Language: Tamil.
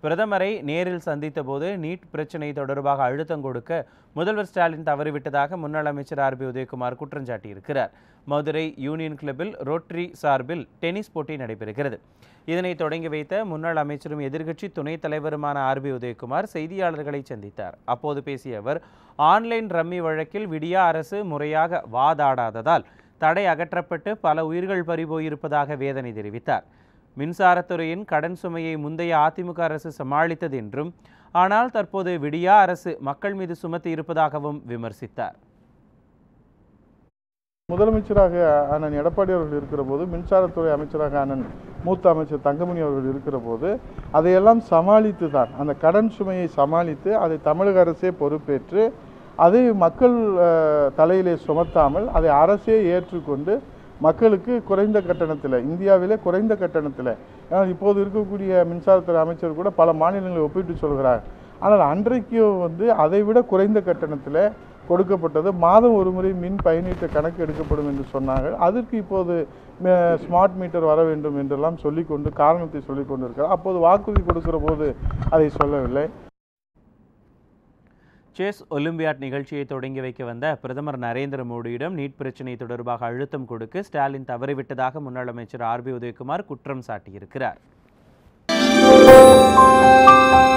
பிரதமரை நேரில் சந்தித்தபோது நீட் பிரச்சினை தொடர்பாக அழுத்தம் கொடுக்க முதல்வர் ஸ்டாலின் தவறிவிட்டதாக முன்னாள் அமைச்சர் ஆர் பி உதயகுமார் குற்றம் சாட்டியிருக்கிறார் மதுரை யூனியன் கிளப்பில் ரோட்டரி சார்பில் டென்னிஸ் போட்டி நடைபெறுகிறது இதனை தொடங்கி வைத்த முன்னாள் அமைச்சரும் எதிர்க்கட்சி துணைத் தலைவருமான ஆர் பி உதயகுமார் செய்தியாளர்களை சந்தித்தார் அப்போது பேசிய அவர் ஆன்லைன் ரம்மி வழக்கில் விடியா அரசு முறையாக வாதாடாததால் தடை அகற்றப்பட்டு பல உயிர்கள் பறிபோயிருப்பதாக வேதனை தெரிவித்தார் மின்சாரத்துறையின் கடன் சுமையை முந்தைய அதிமுக அரசு சமாளித்தது என்றும் ஆனால் தற்போது விடியா அரசு மக்கள் மீது சுமத்தி இருப்பதாகவும் விமர்சித்தார் முதலமைச்சராக அண்ணன் எடப்பாடி அவர்கள் இருக்கிற போது மின்சாரத்துறை அமைச்சராக அண்ணன் மூத்த அமைச்சர் தங்கமணி அவர்கள் இருக்கிற போது அதையெல்லாம் சமாளித்து தான் அந்த கடன் சுமையை சமாளித்து அதை தமிழக அரசே பொறுப்பேற்று அதை மக்கள் அஹ், தலையிலே சுமத்தாமல் அதை அரசே ஏற்றுக்கொண்டு மக்களுக்கு குறைந்த கட்டணத்தில் இந்தியாவிலே குறைந்த கட்டணத்தில் ஏன்னா இப்போது இருக்கக்கூடிய மின்சாரத்துறை அமைச்சர் கூட பல மாநிலங்களை ஒப்பிட்டு சொல்கிறார் ஆனால் அன்றைக்கு வந்து அதை விட குறைந்த கட்டணத்தில் கொடுக்கப்பட்டது மாதம் ஒரு முறை மின் பயனீட்டு கணக்கு எடுக்கப்படும் என்று சொன்னார்கள் அதற்கு இப்போது ம- ஸ்மார்ட் மீட்டர் வர வேண்டும் என்றெல்லாம் சொல்லிக்கொண்டு காரணத்தை சொல்லிக் கொண்டிருக்கிறார் அப்போது வாக்குறுதி கொடுக்கிற போது அதை சொல்லவில்லை செஸ் ஒலிம்பியாட் நிகழ்ச்சியை தொடங்கி வைக்க வந்த பிரதமர் நரேந்திர மோடியிடம் நீட் பிரச்சினை தொடர்பாக அழுத்தம் கொடுக்க ஸ்டாலின் தவறிவிட்டதாக முன்னாள் அமைச்சர் ஆர் பி உதயகுமார் குற்றம் சாட்டியிருக்கிறார்